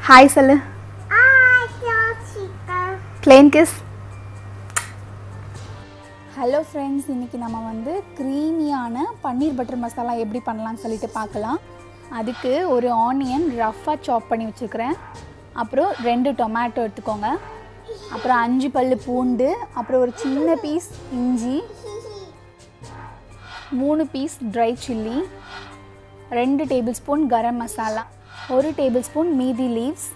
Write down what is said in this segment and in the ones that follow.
hi சொல்லு க்ளேன் kiss hello friends இன்றைக்கி நம்ம வந்து க்ரீமியான பன்னீர் பட்டர் மசாலா எப்படி பண்ணலாம்னு சொல்லிட்டு பார்க்கலாம் அதுக்கு ஒரு ஆனியன் ரஃப்பாக சாப் பண்ணி வச்சுருக்கிறேன் அப்புறம் ரெண்டு டொமேட்டோ எடுத்துக்கோங்க அப்புறம் அஞ்சு பல் பூண்டு அப்புறம் ஒரு சின்ன பீஸ் இஞ்சி மூணு பீஸ் ட்ரை சில்லி ரெண்டு டேபிள் ஸ்பூன் கரம் மசாலா ஒரு டேபிள் ஸ்பூன் மீதி லீவ்ஸ்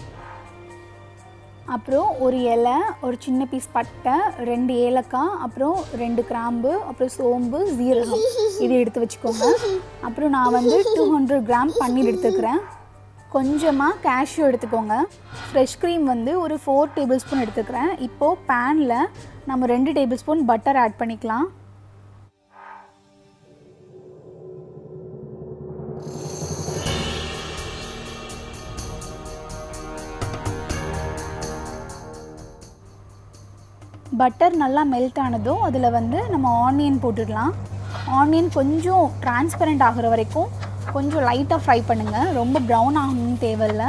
அப்புறம் ஒரு இலை ஒரு சின்ன பீஸ் பட்டை ரெண்டு ஏலக்காய் அப்புறம் ரெண்டு கிராம்பு அப்புறம் சோம்பு ஜீரகம் இது எடுத்து வச்சுக்கோங்க அப்புறம் நான் வந்து டூ ஹண்ட்ரட் கிராம் பன்னீர் எடுத்துக்கிறேன் கொஞ்சமாக கேஷ்யூ எடுத்துக்கோங்க ஃப்ரெஷ் க்ரீம் வந்து ஒரு ஃபோர் டேபிள் ஸ்பூன் எடுத்துக்கிறேன் இப்போது பேனில் நம்ம ரெண்டு டேபிள் ஸ்பூன் பட்டர் ஆட் பண்ணிக்கலாம் பட்டர் நல்லா மெல்ட் ஆனதும் அதில் வந்து நம்ம ஆனியன் போட்டுடலாம் ஆனியன் கொஞ்சம் டிரான்ஸ்பரண்ட் ஆகிற வரைக்கும் கொஞ்சம் லைட்டாக ஃப்ரை பண்ணுங்கள் ரொம்ப ப்ரௌன் ஆகணும்னு தேவையில்லை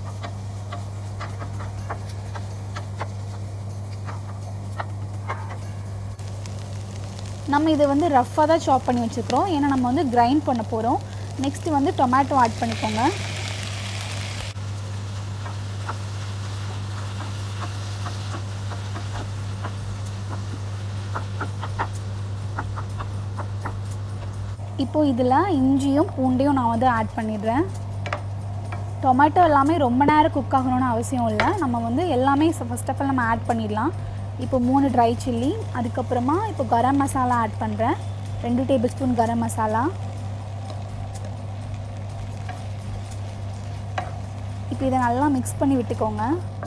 நம்ம இதை வந்து ரஃப்பாக தான் சாப் பண்ணி வச்சுக்கிறோம் ஏன்னா நம்ம வந்து கிரைண்ட் பண்ண போகிறோம் நெக்ஸ்ட்டு வந்து டொமேட்டோ ஆட் பண்ணிக்கோங்க இப்போது இதில் இஞ்சியும் பூண்டையும் நான் வந்து ஆட் பண்ணிடுறேன் டொமேட்டோ எல்லாமே ரொம்ப நேரம் குக் ஆகணும்னு அவசியம் இல்லை நம்ம வந்து எல்லாமே ஃபஸ்ட் ஆஃப் ஆல் நம்ம ஆட் பண்ணிடலாம் இப்போ மூணு ட்ரை சில்லி அதுக்கப்புறமா இப்போ கரம் மசாலா ஆட் பண்ணுறேன் ரெண்டு டேபிள் ஸ்பூன் கரம் மசாலா இப்போ இதை நல்லா மிக்ஸ் பண்ணி விட்டுக்கோங்க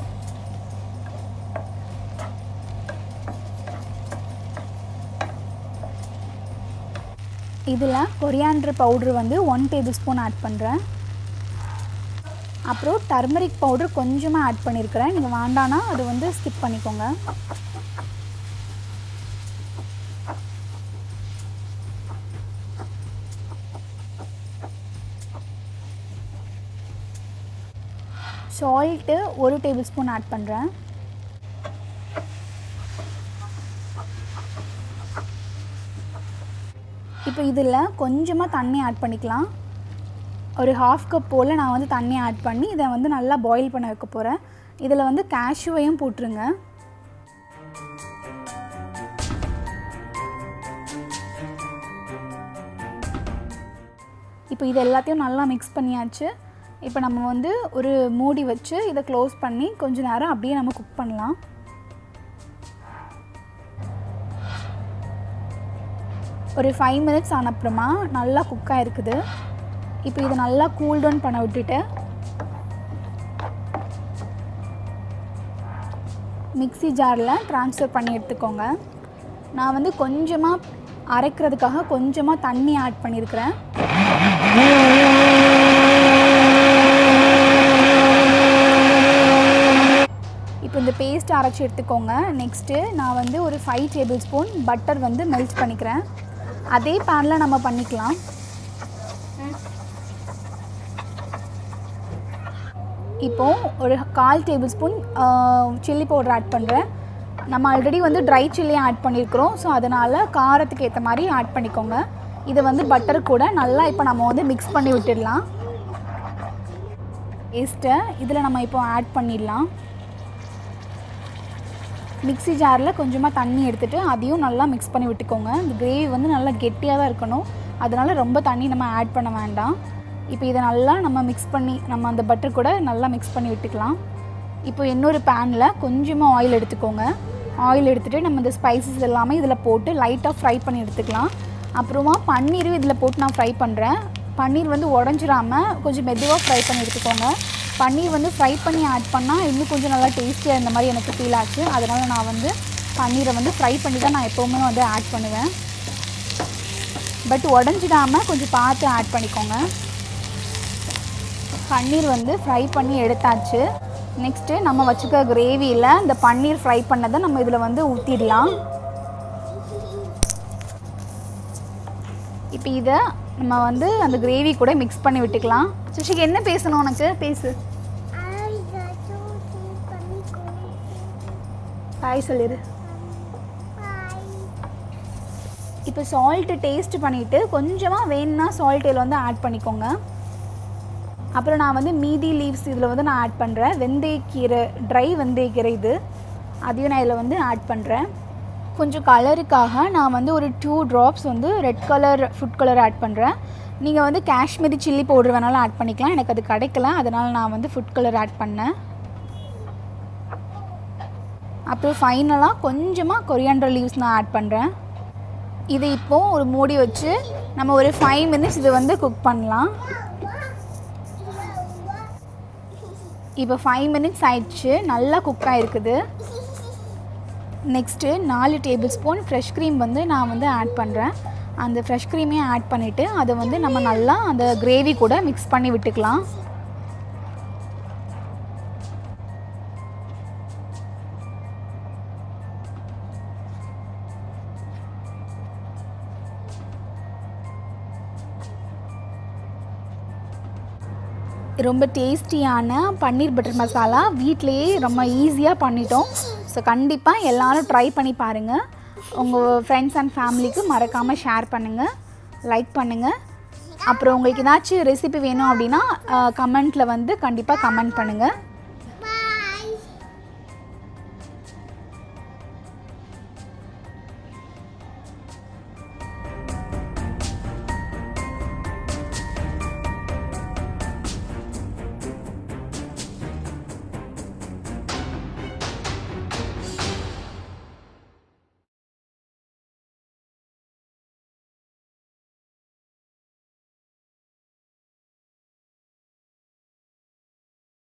இதில் கொரியாண்டர் பவுட்ரு வந்து ஒன் டேபிள் ஸ்பூன் ஆட் பண்ணுறேன் அப்புறம் டர்மரிக் பவுடர் கொஞ்சமாக ஆட் பண்ணியிருக்கிறேன் நீங்கள் வேண்டானா அது வந்து ஸ்கிப் பண்ணிக்கோங்க சால்ட்டு ஒரு டேபிள் ஸ்பூன் ஆட் பண்ணுறேன் இப்போ இதில் கொஞ்சமாக தண்ணி ஆட் பண்ணிக்கலாம் ஒரு ஹாஃப் கப் போல் நான் வந்து தண்ணி ஆட் பண்ணி இதை வந்து நல்லா பாயில் பண்ண வைக்க போகிறேன் இதில் வந்து கேஷ்யூவையும் போட்டுருங்க இப்போ இது எல்லாத்தையும் நல்லா மிக்ஸ் பண்ணியாச்சு இப்போ நம்ம வந்து ஒரு மூடி வச்சு இதை க்ளோஸ் பண்ணி கொஞ்ச நேரம் அப்படியே நம்ம குக் பண்ணலாம் ஒரு ஃபைவ் மினிட்ஸ் ஆன அப்புறமா நல்லா குக்காக இருக்குது இப்போ இதை நல்லா கூல் டவுன் பண்ண விட்டுட்டு மிக்ஸி ஜாரில் ட்ரான்ஸ்ஃபர் பண்ணி எடுத்துக்கோங்க நான் வந்து கொஞ்சமாக அரைக்கிறதுக்காக கொஞ்சமாக தண்ணி ஆட் பண்ணியிருக்கிறேன் இப்போ இந்த பேஸ்ட் அரைச்சி எடுத்துக்கோங்க நெக்ஸ்ட்டு நான் வந்து ஒரு ஃபைவ் டேபிள் ஸ்பூன் பட்டர் வந்து மெல்ட் பண்ணிக்கிறேன் அதே பேனில் நம்ம பண்ணிக்கலாம் இப்போது ஒரு கால் tablespoon chilli powder add பண்ணுறேன் நம்ம ஆல்ரெடி வந்து ட்ரை சில்லி ஆட் பண்ணியிருக்கிறோம் ஸோ அதனால் காரத்துக்கு ஏற்ற மாதிரி ஆட் பண்ணிக்கோங்க இதை வந்து பட்டர் கூட நல்லா இப்போ நம்ம வந்து மிக்ஸ் பண்ணி விட்டுடலாம் பேஸ்ட்டை இதில் நம்ம இப்போ ஆட் பண்ணிடலாம் மிக்ஸி ஜாரில் கொஞ்சமாக தண்ணி எடுத்துகிட்டு அதையும் நல்லா மிக்ஸ் பண்ணி விட்டுக்கோங்க இந்த கிரேவி வந்து நல்லா கெட்டியாக தான் இருக்கணும் அதனால் ரொம்ப தண்ணி நம்ம ஆட் பண்ண வேண்டாம் இப்போ இதை நல்லா நம்ம மிக்ஸ் பண்ணி நம்ம அந்த பட்டர் கூட நல்லா மிக்ஸ் பண்ணி விட்டுக்கலாம் இப்போ இன்னொரு பேனில் கொஞ்சமாக ஆயில் எடுத்துக்கோங்க ஆயில் எடுத்துகிட்டு நம்ம இந்த ஸ்பைசஸ் எல்லாமே இதில் போட்டு லைட்டாக ஃப்ரை பண்ணி எடுத்துக்கலாம் அப்புறமா பன்னீரும் இதில் போட்டு நான் ஃப்ரை பண்ணுறேன் பன்னீர் வந்து உடஞ்சிராமல் கொஞ்சம் மெதுவாக ஃப்ரை பண்ணி எடுத்துக்கோங்க பன்னீர் வந்து ஃப்ரை பண்ணி ஆட் பண்ணால் இன்னும் கொஞ்சம் நல்லா டேஸ்டியாக இருந்த மாதிரி எனக்கு ஃபீல் ஆச்சு அதனால் நான் வந்து பன்னீரை வந்து ஃப்ரை பண்ணி தான் நான் எப்போவுமே வந்து ஆட் பண்ணுவேன் பட் உடஞ்சிடாமல் கொஞ்சம் பார்த்து ஆட் பண்ணிக்கோங்க பன்னீர் வந்து ஃப்ரை பண்ணி எடுத்தாச்சு நெக்ஸ்ட்டு நம்ம வச்சுக்க கிரேவியில் இந்த பன்னீர் ஃப்ரை பண்ணதை நம்ம இதில் வந்து ஊற்றிடலாம் இப்போ இதை நம்ம வந்து அந்த கிரேவி கூட மிக்ஸ் பண்ணி விட்டுக்கலாம் சுஷிக்கு என்ன பேசணும் உனக்கு பேசு I பாய் சொல்லிடு இப்போ சால்ட்டு டேஸ்ட் பண்ணிவிட்டு கொஞ்சமாக வேணும்னா சால்ட் இதில் வந்து ஆட் பண்ணிக்கோங்க அப்புறம் நான் வந்து மீதி லீவ்ஸ் இதில் வந்து நான் ஆட் பண்ணுறேன் வெந்தயக்கீரை ட்ரை வெந்தயக்கீரை இது அதையும் நான் இதில் வந்து ஆட் பண்ணுறேன் கொஞ்சம் கலருக்காக நான் வந்து ஒரு டூ ட்ராப்ஸ் வந்து red colour food colour add பண்ணுறேன் நீங்கள் வந்து காஷ்மீரி சில்லி பவுடர் வேணாலும் ஆட் பண்ணிக்கலாம் எனக்கு அது கிடைக்கல அதனால் நான் வந்து ஃபுட் கலர் ஆட் பண்ணேன் அப்புறம் ஃபைனலாக கொஞ்சமாக கொரியாண்டர் லீவ்ஸ் நான் ஆட் பண்ணுறேன் இது இப்போது ஒரு மூடி வச்சு நம்ம ஒரு ஃபைவ் மினிட்ஸ் இது வந்து குக் பண்ணலாம் இப்போ ஃபைவ் மினிட்ஸ் ஆயிடுச்சு நல்லா குக் ஆகிருக்குது நெக்ஸ்ட்டு நாலு டேபிள் ஸ்பூன் ஃப்ரெஷ் க்ரீம் வந்து நான் வந்து ஆட் பண்ணுறேன் அந்த ஃப்ரெஷ் க்ரீமையும் ஆட் பண்ணிவிட்டு அதை வந்து நம்ம நல்லா அந்த கிரேவி கூட மிக்ஸ் பண்ணி விட்டுக்கலாம் ரொம்ப டேஸ்டியான பன்னீர் பட்டர் மசாலா வீட்டிலையே ரொம்ப ஈஸியாக பண்ணிட்டோம் ஸோ கண்டிப்பாக எல்லாரும் ட்ரை பண்ணி பாருங்கள் உங்கள் ஃப்ரெண்ட்ஸ் அண்ட் ஃபேமிலிக்கு மறக்காமல் ஷேர் பண்ணுங்கள் லைக் பண்ணுங்கள் அப்புறம் உங்களுக்கு ஏதாச்சும் ரெசிபி வேணும் அப்படின்னா கமெண்ட்டில் வந்து கண்டிப்பாக கமெண்ட் பண்ணுங்கள்